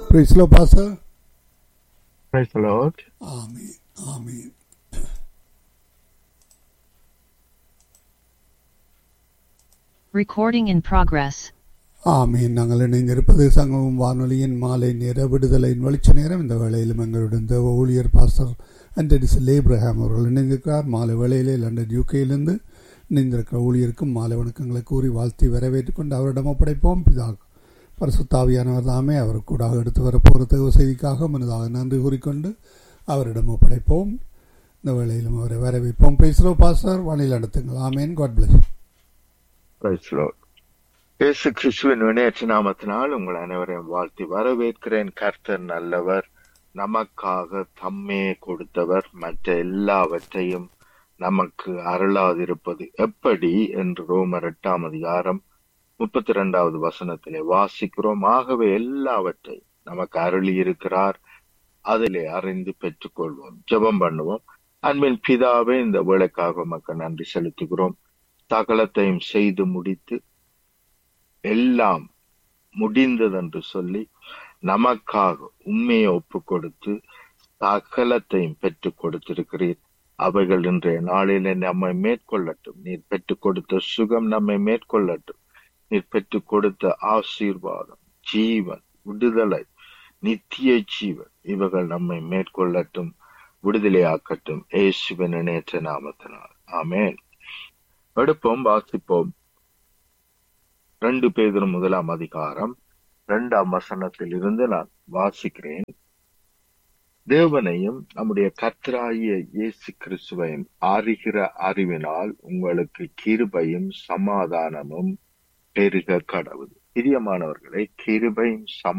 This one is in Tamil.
Praise the Lord, Pastor. Praise the Lord. Amen. Amen. Recording in progress. ஆமீன் நாங்கள் இணைந்திருப்பது சங்கமம் வானொலியின் மாலை நேர விடுதலையின் வெளிச்ச நேரம் இந்த வேளையிலும் எங்களுடன் தேவ ஊழியர் பாஸ்டர் அண்டடிஸ் லேப்ரஹாம் அவர்கள் இணைந்திருக்கிறார் மாலை வேளையிலே லண்டன் யூகேயிலிருந்து இணைந்திருக்கிற ஊழியருக்கும் மாலை வணக்கங்களை கூறி வாழ்த்தி வரவேற்றுக் கொண்டு அவரிடம் ஒப்படைப்போம் பிதா பரிசுத்தாவியானவர் தாமே அவர் கூட எடுத்து வரப்போகிற தேவ செய்திக்காக மனதாக நன்றி கூறிக்கொண்டு அவரிடம் ஒப்படைப்போம் இந்த வேளையிலும் அவரை வரவேற்போம் பேசுகிறோம் பாஸ்டர் வானிலை நடத்துங்கள் amen God bless Praise the Lord. இயேசு கிறிஸ்துவின் வினையற்ற நாமத்தினால் உங்கள் அனைவரையும் வாழ்த்தி வரவேற்கிறேன் கர்த்தர் நல்லவர் நமக்காக தம்மே கொடுத்தவர் மற்ற எல்லாவற்றையும் நமக்கு அருளாதிருப்பது எப்படி என்று ரோமர் எட்டாம் அதிகாரம் முப்பத்தி இரண்டாவது வசனத்திலே வாசிக்கிறோம் ஆகவே எல்லாவற்றை நமக்கு அருளி இருக்கிறார் அதிலே அறிந்து பெற்றுக்கொள்வோம் ஜெபம் பண்ணுவோம் அன்பின் பிதாவே இந்த வேலைக்காக மக்கள் நன்றி செலுத்துகிறோம் சகலத்தையும் செய்து முடித்து எல்லாம் முடிந்ததென்று சொல்லி நமக்காக உண்மையை ஒப்பு கொடுத்து சகலத்தையும் பெற்றுக் கொடுத்திருக்கிறீர் அவைகள் இன்றைய நாளிலே நம்மை மேற்கொள்ளட்டும் நீர் பெற்றுக் கொடுத்த சுகம் நம்மை மேற்கொள்ளட்டும் நீர் பெற்றுக் கொடுத்த ஆசீர்வாதம் ஜீவன் விடுதலை நித்திய ஜீவன் இவைகள் நம்மை மேற்கொள்ளட்டும் விடுதலையாக்கட்டும் இயேசுவின் நேற்ற நாமத்தினால் ஆமென் எடுப்போம் வாசிப்போம் ரெண்டு பேதர் முதலாம் அதிகாரம் இரண்டாம் வசனத்தில் இருந்து நான் வாசிக்கிறேன் தேவனையும் நம்முடைய கர்த்தராகிய இயேசு கிறிஸ்துவையும் அறிகிற அறிவினால் உங்களுக்கு கிருபையும் சமாதானமும் பெருக கடவுள் பிரியமானவர்களை கிருபையும் சமா